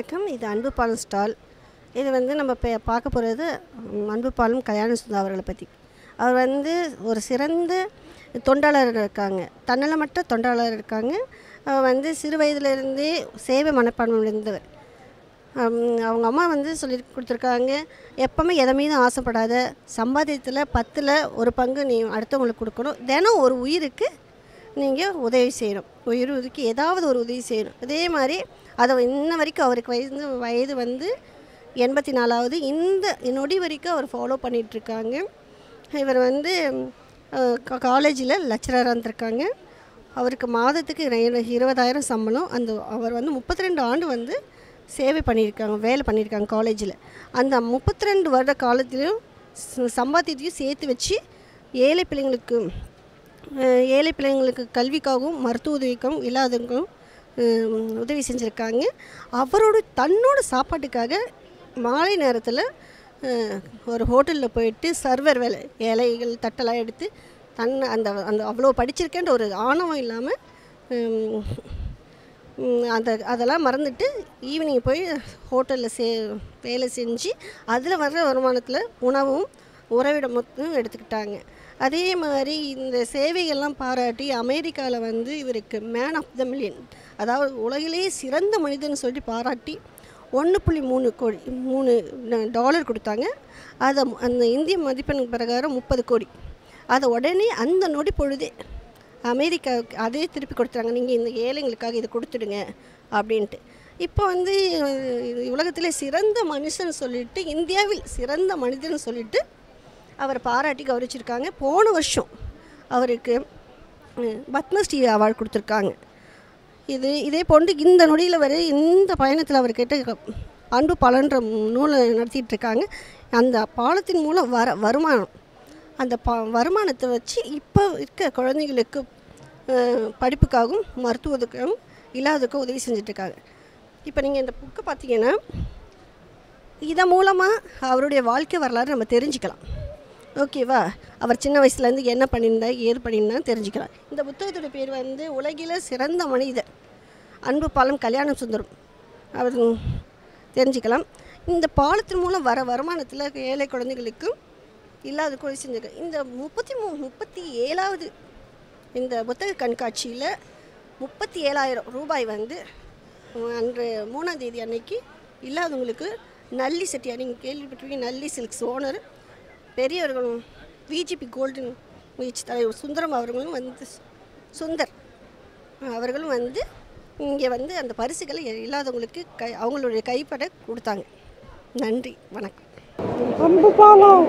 வணக்கம் இது அன்பு பாலம் ஸ்டால் இது வந்து நம்ம இப்போ பார்க்க போகிறது அன்பு பாலம் கல்யாண சுந்தா அவர்களை பற்றி அவர் வந்து ஒரு சிறந்த தொண்டாளர் இருக்காங்க தன்னலமற்ற தொண்டாளர் இருக்காங்க அவர் வந்து சிறு வயதிலிருந்தே சேவை மனப்பான்மை இருந்தவர் ஹம், அவங்க அம்மா வந்து சொல்லி கொடுத்துருக்காங்க எப்போவுமே எதை மீதும் ஆசைப்படாத சம்பாத்தியத்தில் பத்தில் ஒரு பங்கு நீ அடுத்தவங்களுக்கு கொடுக்கணும் தினம் ஒரு உயிருக்கு நீங்கள் உதவி செய்யணும் உயிருக்கு ஏதாவது ஒரு உதவி செய்யணும் அதே மாதிரி அதை இன்ன வரைக்கும் அவருக்கு வயது வயது வந்து எண்பத்தி நாலாவது இந்த நொடி வரைக்கும் அவர் ஃபாலோ பண்ணிகிட்ருக்காங்க இவர் வந்து காலேஜில் லெக்சரராக இருந்திருக்காங்க அவருக்கு மாதத்துக்கு இரு- இருபதாயிரம் சம்பளம் அந்த அவர் வந்து முப்பத்தி ரெண்டு ஆண்டு வந்து சேவை பண்ணியிருக்காங்க வேலை பண்ணியிருக்காங்க காலேஜில் அந்த முப்பத்தி ரெண்டு வருட காலத்திலையும் ச- சம்பாத்தியத்தையும் சேர்த்து வச்சு ஏழை பிள்ளைங்களுக்கு அஹ், ஏழை பிள்ளைங்களுக்கு கல்விக்காகவும் மருத்துவ உதவிக்காகவும் இல்லாதவங்களுக்கும் அஹ், உதவி செஞ்சுருக்காங்க அவரோட தன்னோட சாப்பாட்டுக்காக மாலை நேரத்தில் ஒரு ஹோட்டலில் போயிட்டு சர்வர் வேலை இலைகள் தட்டெல்லாம் எடுத்து தன்னை அந்த அந்த அவ்வளோ படிச்சிருக்கேன்ற ஒரு ஆணவம் இல்லாமல் அந்த அதெல்லாம் மறந்துட்டு ஈவினிங் போய் ஹோட்டலில் சே வேலை செஞ்சு அதில் வர்ற வருமானத்தில் உணவும் உறவிடம் மொத்தம் எடுத்துக்கிட்டாங்க அதே மாதிரி இந்த சேவைகள்லாம் பாராட்டி அமெரிக்காவில் வந்து இவருக்கு மேன் ஆஃப் த மில்லியன் அதாவது உலகிலேயே சிறந்த மனிதன் சொல்லி பாராட்டி ஒன்று புள்ளி மூணு கோடி மூணு டாலர் கொடுத்தாங்க அதை அந்த இந்திய மதிப்பெண் பிரகாரம் முப்பது கோடி அதை உடனே அந்த நொடி பொழுதே அமெரிக்காவுக்கு அதே திருப்பி கொடுத்துறாங்க நீங்கள் இந்த ஏழைங்களுக்காக இதை கொடுத்துடுங்க அப்படின்ட்டு இப்போ வந்து இது உலகத்திலே சிறந்த மனுஷன் சொல்லிட்டு இந்தியாவில் சிறந்த மனிதன் சொல்லிட்டு அவரை பாராட்டி கௌரவிச்சிருக்காங்க போன வருஷம் அவருக்கு ம், பத்மஸ்ரீ அவார்டு கொடுத்துருக்காங்க இது இதே போன்று இந்த நொடியில் வரை இந்த பயணத்தில் அவர் கேட்ட அன்பு பலன்ற நூலை நடத்திட்டு இருக்காங்க அந்த பாலத்தின் மூலம் வர வருமானம் அந்த ப வருமானத்தை வச்சு இப்போ இருக்க குழந்தைங்களுக்கு அஹ், படிப்புக்காகவும் மருத்துவத்துக்காகவும் இல்லாததுக்கும் உதவி செஞ்சிட்ருக்காங்க இப்போ நீங்கள் இந்த புக்கை பார்த்தீங்கன்னா இதன் மூலமாக அவருடைய வாழ்க்கை வரலாறு நம்ம தெரிஞ்சுக்கலாம் ஓகேவா அவர் சின்ன வயசுலேருந்து என்ன பண்ணியிருந்தா ஏது பண்ணியிருந்தா தெரிஞ்சுக்கலாம் இந்த புத்தகத்தோட பேர் வந்து உலகில சிறந்த மனிதர் அன்பு பாலம் கல்யாணம் சுந்தரம் அவர் தெரிஞ்சுக்கலாம் இந்த பாலத்தின் மூலம் வர வருமானத்தில் ஏழை குழந்தைகளுக்கும் இல்லாத கொலை செஞ்சிருக்க இந்த முப்பத்தி மூ முப்பத்தி ஏழாவது இந்த புத்தக கண்காட்சியில் முப்பத்தி ஏழாயிரம் ரூபாய் வந்து அன்று மூணாம் தேதி அன்னைக்கு இல்லாதவங்களுக்கு நல்லி செட்டியார் நீங்கள் கேள்விப்பட்டிருக்கீங்க நல்லி சில்க்ஸ் ஓனர் பெரியவர்களும் விஜிபி கோல்டன் முயற்சி தலைவர் சுந்தரம் அவர்களும் வந்து சுந்தர் அவர்களும் வந்து இங்கே வந்து அந்த பரிசுகளை இல்லாதவங்களுக்கு கை அவங்களுடைய கைப்பட கொடுத்தாங்க நன்றி வணக்கம் அன்பு பாலம்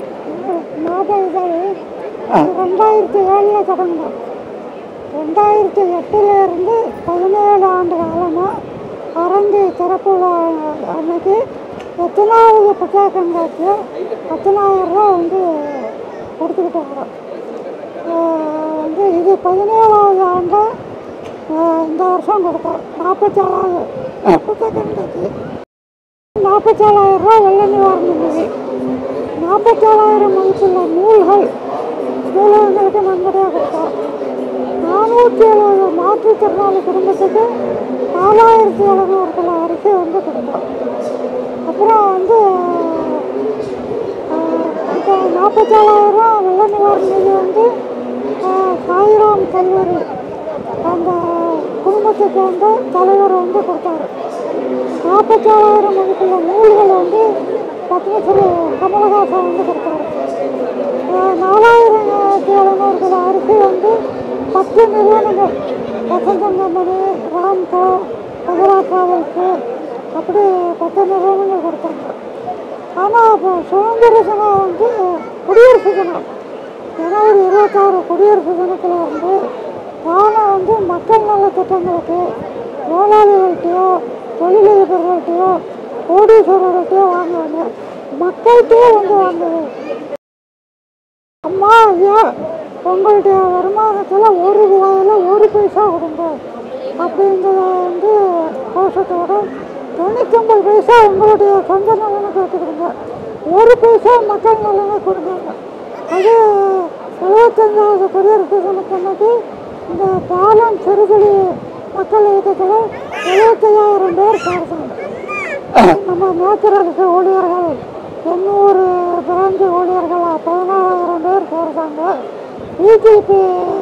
மாத இதழ் ரெண்டாயிரத்தி ஏழில் தொடங்கினோம் ரெண்டாயிரத்தி எட்டுலேருந்து பதினேழு ஆண்டு காலமாக அரங்கு திறப்பு விழா அன்னைக்கு எத்தனாவது புத்தக கண்காட்சி பத்தனாயிரம் ரூபா வந்து கொடுத்துக்கிட்டு வரோம் ஆஹ் வந்து இது பதினேழாவது ஆண்டு ஆஹ் இந்த வருஷம் கொடுத்தோம் நாற்பத்தேழாவது புத்தக கண்காட்சி நாற்பத்தேழாயிரம் ரூபா வெள்ள நிவாரண நிதி நாற்பத்தேழாயிரம் மதிப்புள்ள நூல்கள் நூலகங்களுக்கு நன்கொடையாக கொடுத்தோம் நானூற்றி எழுபது மாற்றுத்திறனாளி குடும்பத்துக்கு நாலாயிரத்தி எழுநூறு கிலோ அரிசி வந்து கொடுத்தோம் அப்புறம் வந்து ஆஹ், இப்போ நாற்பத்தேழாயிரம் வெள்ள நிவாரண நிதி வந்து ஆஹ், சாய்ராம் கல்லூரி அந்த குடும்பத்துக்கு வந்து தலைவர் வந்து கொடுத்தாரு நாற்பத்தேழாயிரம் மதிப்புள்ள நூல்கள் வந்து பத்மஸ்ரீ கமலஹாசன் வந்து கொடுத்தாரு ஆஹ் நாலாயிரத்தி எழுநூறு கிலோ அரிசி வந்து பத்து நிறுவனங்கள் வசந்தம் கம்பெனி ராம்கோ மதுரா டிராவல்ஸு அப்படி பத்து நிறுவனங்கள் கொடுத்தாங்க ஆனால் இப்போ சுதந்திர தினம் வந்து குடியரசு தினம் ஜனவரி இருபத்தாறு குடியரசு தினத்தில் வந்து தானே வந்து மக்கள் நல திட்டங்களுக்கு முதலாளிகள்கிட்டயோ தொழிலதிபர்கள்ட்டையோ கோடீஸ்வரர்கள்ட்டையோ வாங்குவாங்க மக்கள்கிட்டயே வந்து வாங்குது அம்மா ஐயா உங்களுடைய வருமானத்தில் ஒரு ரூபாயில் ஒரு பைசா கொடுங்க அப்படிங்கிறத வந்து கோஷத்தோட தொண்ணூத்தொம்பது பைசா உங்களுடைய சொந்த நலனுக்கு வச்சுக்கிடுங்க ஒரு பைசா மக்கள் நலனுக்கு கொடுங்க அது எழுபத்தஞ்சாவது குடியரசு தினத்தன்னைக்கு இந்த பாலம் சிறுகுடி மக்கள் இயக்கத்தில் எழுபத்தையாயிரம் பேர் சேர்ந்தாங்க நம்ம நேச்சுரல்ஸ் ஊழியர்கள் எண்ணூறு பிராஞ்சு ஊழியர்கள் பதினாலாயிரம் பேர் சேர்ந்தாங்க பிஜேபி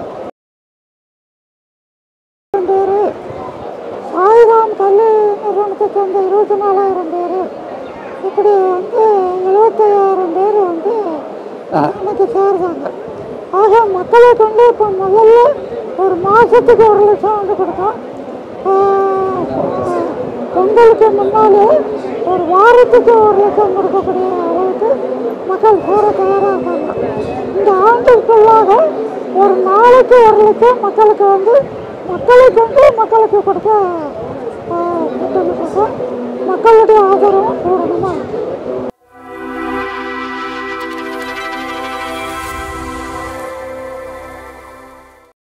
பேர் சாய்ராம் கல்வி நிறுவனத்தை சேர்ந்த இருபத்தி நாலாயிரம் பேர் இப்படி வந்து எழுபத்தையாயிரம் பேர் வந்து இன்னைக்கு சேர்ந்தாங்க ஆக மக்களை கொண்டு இப்போ முதல்ல ஒரு மாதத்துக்கு ஒரு லட்சம் வந்து கொடுத்தோம் ஆஹ், ஆஹ், பொங்கலுக்கு முன்னாலே ஒரு வாரத்துக்கு ஒரு லட்சம் கொடுக்கக்கூடிய அளவுக்கு மக்கள் சேர தயாராக இருக்காங்க இந்த ஆண்டுக்குள்ளாக ஒரு நாளைக்கு ஒரு லட்சம் மக்களுக்கு வந்து மக்களை கொண்டு மக்களுக்கு கொடுக்க ஆஹ், திட்டமிட்டிருக்கோம் மக்களுடைய ஆதரவும் கூடணுமா இருக்கு